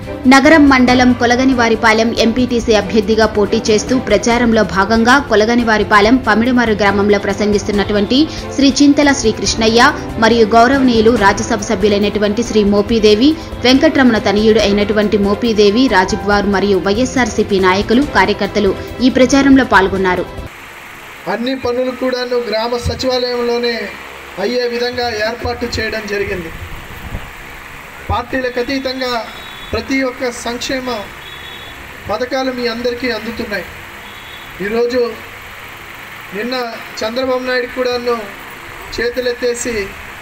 నగరం మండలం కొలగనివారిపాలెం ఎంపీటీసీ అభ్యర్థిగా పోటీ చేస్తూ ప్రచారంలో భాగంగా కొలగనివారిపాలెం పమిడిమర్రు గ్రామంలో ప్రసంగిస్తున్నటువంటి శ్రీ చింతల శ్రీకృష్ణయ్య మరియు గౌరవనీయులు రాజ్యసభ సభ్యులైనటువంటి శ్రీ మోపీదేవి వెంకట్రమణ తనయుడు అయినటువంటి మోపీదేవి రాజుగ్వార్ మరియు వైఎస్ఆర్సీపీ నాయకులు కార్యకర్తలు ఈ ప్రచారంలో పాల్గొన్నారు అన్ని పనులు కూడాను గ్రామ సచివాలయంలోనే అయ్యే విధంగా ఏర్పాటు చేయడం జరిగింది పార్టీలకు అతీతంగా ప్రతి ఒక్క సంక్షేమ పథకాలు మీ అందరికీ అందుతున్నాయి ఈరోజు నిన్న చంద్రబాబు నాయుడు కూడాను చేతులెత్తేసి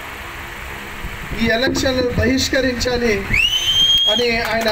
ఈ ఎలక్షన్ బహిష్కరించాలి అని ఆయన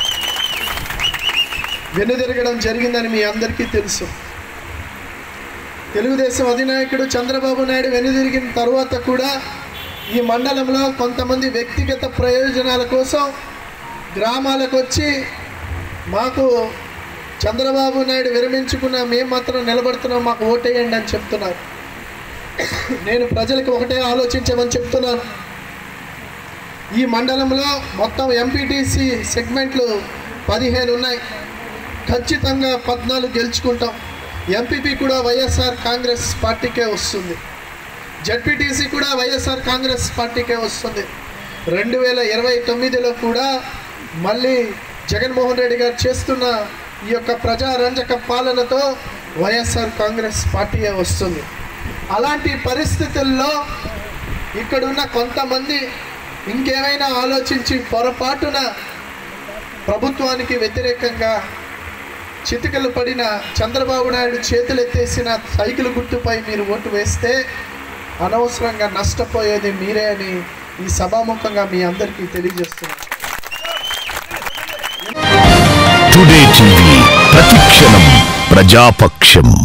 వెనుదిరగడం జరిగిందని మీ అందరికీ తెలుసు తెలుగుదేశం అధినాయకుడు చంద్రబాబు నాయుడు వెనుదిరిగిన తర్వాత కూడా ఈ మండలంలో కొంతమంది వ్యక్తిగత ప్రయోజనాల కోసం గ్రామాలకు వచ్చి మాకు చంద్రబాబు నాయుడు విరమించుకున్న మేము మాత్రం నిలబడుతున్నాం మాకు ఓటేయండి అని చెప్తున్నారు నేను ప్రజలకు ఒకటే ఆలోచించమని చెప్తున్నాను ఈ మండలంలో మొత్తం ఎంపీటీసీ సెగ్మెంట్లు పదిహేను ఉన్నాయి ఖచ్చితంగా పద్నాలుగు గెలుచుకుంటాం ఎంపీపీ కూడా వైఎస్ఆర్ కాంగ్రెస్ పార్టీకే వస్తుంది జడ్పీటీసీ కూడా వైఎస్ఆర్ కాంగ్రెస్ పార్టీకే వస్తుంది రెండు వేల ఇరవై తొమ్మిదిలో కూడా మళ్ళీ జగన్మోహన్ రెడ్డి గారు చేస్తున్న ఈ యొక్క ప్రజారంజక పాలనతో వైఎస్ఆర్ కాంగ్రెస్ పార్టీయే వస్తుంది అలాంటి పరిస్థితుల్లో ఇక్కడున్న కొంతమంది ఇంకేమైనా ఆలోచించి పొరపాటున ప్రభుత్వానికి వ్యతిరేకంగా చితికలు పడిన చంద్రబాబు నాయుడు చేతులెత్తేసిన సైకిల్ గుర్తుపై మీరు ఓటు వేస్తే అనవసరంగా నష్టపోయేది మీరే అని ఈ సభాముఖంగా మీ అందరికీ తెలియజేస్తున్నాను టుడే టీవీ ప్రతిక్షణం ప్రజాపక్షం